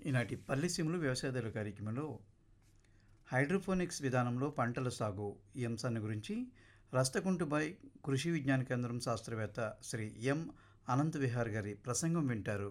ఈనాటి పల్లెసీములు వ్యవసాయదారుల కార్యక్రమంలో హైడ్రోపోనిక్స్ విధానంలో పంటల సాగు ఈ అంశాన్ని గురించి రస్తకుంటుబాయ్ కృషి విజ్ఞాన కేంద్రం శాస్త్రవేత్త శ్రీ ఎం అనంత్ విహార్ గారి ప్రసంగం వింటారు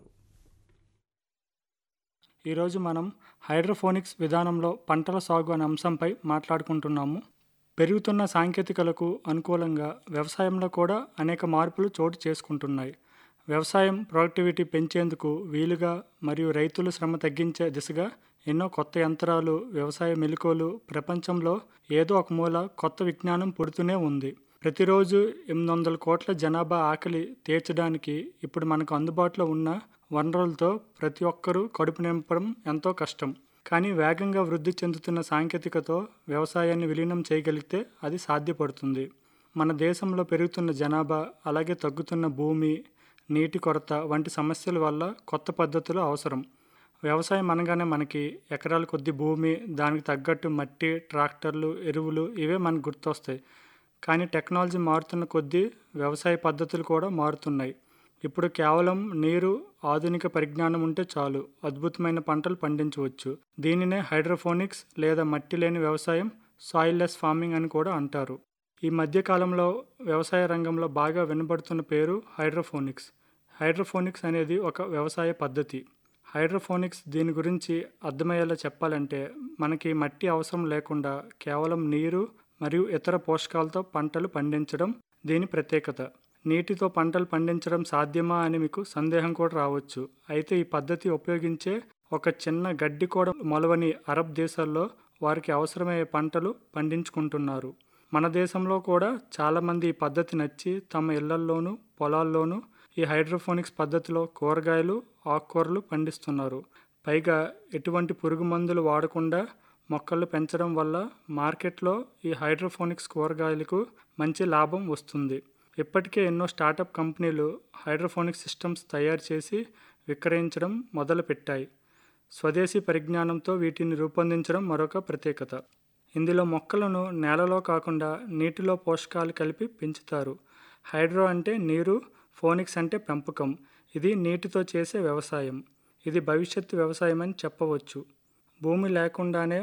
ఈరోజు మనం హైడ్రోఫోనిక్స్ విధానంలో పంటల సాగు అనే అంశంపై మాట్లాడుకుంటున్నాము పెరుగుతున్న సాంకేతికలకు అనుకూలంగా వ్యవసాయంలో కూడా అనేక మార్పులు చోటు చేసుకుంటున్నాయి వ్యవసాయం ప్రొడక్టివిటీ పెంచేందుకు వీలుగా మరియు రైతుల శ్రమ తగ్గించే దిశగా ఎన్నో కొత్త యంత్రాలు వ్యవసాయ మెలకువలు ప్రపంచంలో ఏదో ఒక మూల కొత్త విజ్ఞానం పుడుతూనే ఉంది ప్రతిరోజు ఎనిమిది వందల కోట్ల జనాభా ఆకలి తీర్చడానికి ఇప్పుడు మనకు అందుబాటులో ఉన్న వనరులతో ప్రతి ఒక్కరూ కడుపు నింపడం ఎంతో కష్టం కానీ వేగంగా వృద్ధి చెందుతున్న సాంకేతికతో వ్యవసాయాన్ని విలీనం చేయగలిగితే అది సాధ్యపడుతుంది మన దేశంలో పెరుగుతున్న జనాభా అలాగే తగ్గుతున్న భూమి నీటి కొరత వంటి సమస్యల వల్ల కొత్త పద్ధతులు అవసరం వ్యవసాయం అనగానే మనకి ఎకరాల కొద్ది భూమి దానికి తగ్గట్టు మట్టి ట్రాక్టర్లు ఎరువులు ఇవే మనకు గుర్తొస్తాయి కానీ టెక్నాలజీ మారుతున్న కొద్దీ వ్యవసాయ పద్ధతులు కూడా మారుతున్నాయి ఇప్పుడు కేవలం నీరు ఆధునిక పరిజ్ఞానం ఉంటే చాలు అద్భుతమైన పంటలు పండించవచ్చు దీనినే హైడ్రోఫోనిక్స్ లేదా మట్టి లేని వ్యవసాయం సాయిల్లెస్ ఫార్మింగ్ అని కూడా అంటారు ఈ మధ్యకాలంలో వ్యవసాయ రంగంలో బాగా వినబడుతున్న పేరు హైడ్రోఫోనిక్స్ హైడ్రోఫోనిక్స్ అనేది ఒక వ్యవసాయ పద్ధతి హైడ్రోఫోనిక్స్ దీని గురించి అర్థమయ్యేలా చెప్పాలంటే మనకి మట్టి అవసరం లేకుండా కేవలం నీరు మరియు ఇతర పోషకాలతో పంటలు పండించడం దీని ప్రత్యేకత నీటితో పంటలు పండించడం సాధ్యమా అని మీకు సందేహం కూడా రావచ్చు అయితే ఈ పద్ధతి ఉపయోగించే ఒక చిన్న గడ్డి కూడా మొలవని అరబ్ దేశాల్లో వారికి అవసరమయ్యే పంటలు పండించుకుంటున్నారు మన దేశంలో కూడా చాలామంది ఈ పద్ధతి నచ్చి తమ ఇళ్లల్లోనూ పొలాల్లోనూ ఈ హైడ్రోఫోనిక్స్ పద్ధతిలో కూరగాయలు ఆకుకూరలు పండిస్తున్నారు పైగా ఎటువంటి పురుగు మందులు వాడకుండా మొక్కలు పెంచడం వల్ల మార్కెట్లో ఈ హైడ్రోఫోనిక్స్ కూరగాయలకు మంచి లాభం వస్తుంది ఇప్పటికే ఎన్నో స్టార్టప్ కంపెనీలు హైడ్రోఫోనిక్స్ సిస్టమ్స్ తయారు చేసి విక్రయించడం మొదలుపెట్టాయి స్వదేశీ పరిజ్ఞానంతో వీటిని రూపొందించడం మరొక ప్రత్యేకత ఇందులో మొక్కలను నేలలో కాకుండా నీటిలో పోషకాలు కలిపి పెంచుతారు హైడ్రో అంటే నీరు ఫోనిక్స్ అంటే పెంపకం ఇది నీటితో చేసే వ్యవసాయం ఇది భవిష్యత్తు వ్యవసాయం అని చెప్పవచ్చు భూమి లేకుండానే